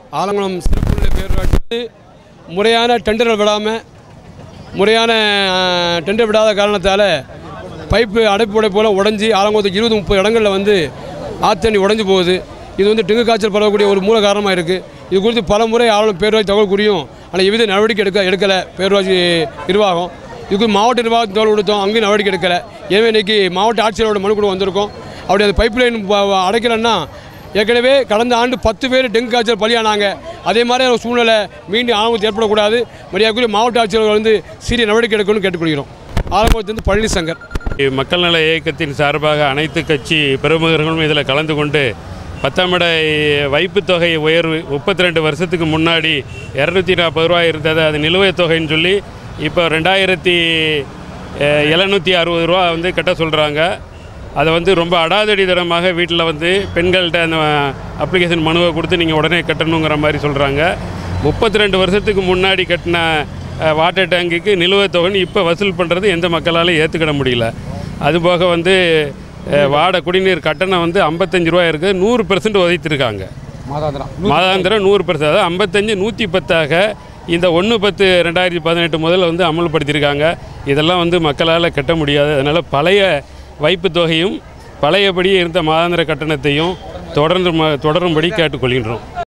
ஆலங்குளம் சிறப்புள்ள பேரூராட்சி வந்து முறையான டெண்டர்கள் விடாமல் முறையான அஹ், டெண்டர் விடாத காரணத்தால் பைப்பு அடைப்பு உடை போல் உடஞ்சி ஆலங்குளத்துக்கு இருபது முப்பது இடங்களில் வந்து ஆத்தண்ணி உடஞ்சி போகுது இது வந்து டெங்கு காய்ச்சல் பரவக்கூடிய ஒரு மூல காரணமாக இருக்குது இது குறித்து பல முறை ஆளும் பேரூராட்சி தகவல் குறியும் ஆனால் எவ்வித நடவடிக்கை எடுக்க எடுக்கலை பேரூராட்சி நிர்வாகம் இதுக்கு மாவட்ட நிர்வாகத்துக்கு தகவல் கொடுத்தோம் அங்கேயும் நடவடிக்கை எடுக்கலை எனவே இன்றைக்கி மாவட்ட ஆட்சியரோட மனு கூட வந்திருக்கோம் அப்படி அந்த பைப் லைன் அடைக்கலைன்னா ஏற்கனவே கடந்த ஆண்டு பத்து பேர் டெங்கு காய்ச்சல் பலியானாங்க அதே மாதிரி ஒரு சூழ்நிலை மீண்டும் ஆபத்து ஏற்படக்கூடாது மரியாதைக்குரிய மாவட்ட ஆட்சியர்கள் வந்து சீரிய நடவடிக்கை எடுக்கணும்னு கேட்டுக்கொள்கிறோம் ஆலங்குளத்திலிருந்து பழனிசங்கர் மக்கள் நல இயக்கத்தின் சார்பாக அனைத்து கட்சி பிரமுகர்களும் இதில் கலந்து கொண்டு பத்தாம் இட வைப்புத் தொகை உயர்வு முப்பத்தி ரெண்டு வருஷத்துக்கு முன்னாடி இரநூத்தி நாற்பது ரூபாய் இருந்தது அது நிலுவைத் தொகைன்னு சொல்லி இப்போ ரெண்டாயிரத்தி எழுநூற்றி அறுபது ரூபா வந்து கட்ட சொல்கிறாங்க அதை வந்து ரொம்ப அடாதடிதனமாக வீட்டில் வந்து பெண்கள்கிட்ட அந்த அப்ளிகேஷன் மனுவை கொடுத்து நீங்கள் உடனே கட்டணுங்கிற மாதிரி சொல்கிறாங்க முப்பத்தி ரெண்டு வருஷத்துக்கு முன்னாடி கட்டின அஹ், வாட்டர் டேங்குக்கு நிலுவைத் தொகைன்னு இப்போ வசூல் பண்ணுறது எந்த மக்களாலும் ஏற்றுக்கிட முடியல அதுபோக வந்து அஹ், வாட குடிநீர் கட்டணம் வந்து ஐம்பத்தஞ்சு ரூபா இருக்குது நூறு பெர்சன்ட் ஒதுக்கியிருக்காங்க மாதாந்திரம் நூறு பெர்சன்ட் அதாவது ஐம்பத்தஞ்சு நூற்றி பத்தாக இந்த ஒன்று பத்து ரெண்டாயிரத்தி பதினெட்டு முதல்ல வந்து அமல்படுத்தியிருக்காங்க இதெல்லாம் வந்து மக்களால் கட்ட முடியாது அதனால் பழைய வைப்புத் தொகையும் பழையபடி இருந்த மாதாந்திர கட்டணத்தையும் தொடர்ந்து ம- தொடரும்படி கேட்டுக்கொள்கின்றோம்